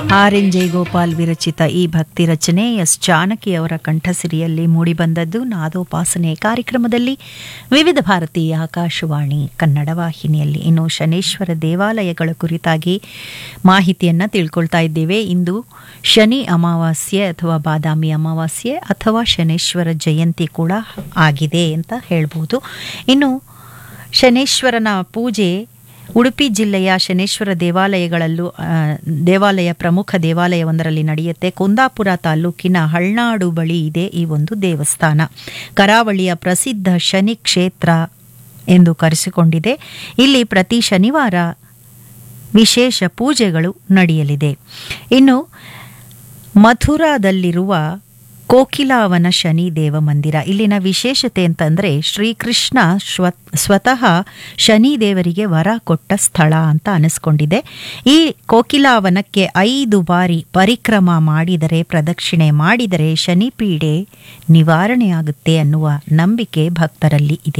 R N Jayagopal ವಿರಚಿತ ಈ ಭಕ್ತಿ ರಚನೆ ಎಸ್ ಜಾನಕಿ ಅವರ ಕಂಠಸಿರಿಯಲ್ಲಿ ಮೂಡಿಬಂದದ್ದು ನಾದೋಪಾಸನೆ ಕಾರ್ಯಕ್ರಮದಲ್ಲಿ ವಿವಿಧ ಭಾರತೀಯ ಆಕಾಶವಾಣಿ ಕನ್ನಡ ವಾಹಿನಿಯಲ್ಲಿ ಇನ್ನು ಶನೇಶ್ವರ ದೇವಾಲಯಗಳ ಕುರಿತಾಗಿ ಮಾಹಿತಿಯನ್ನು ತಿಳ್ಕೊಳ್ತಾ ಇದ್ದೇವೆ ಇಂದು ಶನಿ ಅಮಾವಾಸ್ಯೆ ಅಥವಾ ಬಾದಾಮಿ ಅಮಾವಾಸ್ಯೆ ಅಥವಾ ಶನೇಶ್ವರ ಜಯಂತಿ ಕೂಡ ಆಗಿದೆ ಅಂತ ಹೇಳ್ಬೋದು ಇನ್ನು ಶನೇಶ್ವರನ ಪೂಜೆ ಉಡುಪಿ ಜಿಲ್ಲೆಯ ಶನೇಶ್ವರ ದೇವಾಲಯಗಳಲ್ಲೂ ಆ, ದೇವಾಲಯ ಪ್ರಮುಖ ದೇವಾಲಯವೊಂದರಲ್ಲಿ ನಡೆಯುತ್ತೆ ಕುಂದಾಪುರ ತಾಲೂಕಿನ ಹಳ್ನಾಡು ಬಳಿ ಇದೆ ಈ ಒಂದು ದೇವಸ್ಥಾನ ಕರಾವಳಿಯ ಪ್ರಸಿದ್ಧ ಶನಿ ಕ್ಷೇತ್ರ ಎಂದು ಕರೆಸಿಕೊಂಡಿದೆ ಇಲ್ಲಿ ಪ್ರತಿ ಶನಿವಾರ ವಿಶೇಷ ಪೂಜೆಗಳು ನಡೆಯಲಿದೆ ಇನ್ನು ಮಥುರಾದಲ್ಲಿರುವ ಕೋಕಿಲಾವನ ಶನಿ ದೇವ ಮಂದಿರ ಇಲ್ಲಿನ ವಿಶೇಷತೆ ಅಂತಂದ್ರೆ ಶ್ರೀಕೃಷ್ಣ ಶ್ವ ಸ್ವತಃ ಶನಿ ದೇವರಿಗೆ ವರ ಕೊಟ್ಟ ಸ್ಥಳ ಅಂತ ಅನಿಸ್ಕೊಂಡಿದೆ ಈ ಕೋಕಿಲಾವನಕ್ಕೆ ಐದು ಬಾರಿ ಪರಿಕ್ರಮ ಮಾಡಿದರೆ ಪ್ರದಕ್ಷಿಣೆ ಮಾಡಿದರೆ ಶನಿ ಪೀಡೆ ನಿವಾರಣೆಯಾಗುತ್ತೆ ಅನ್ನುವ ನಂಬಿಕೆ ಭಕ್ತರಲ್ಲಿ ಇದೆ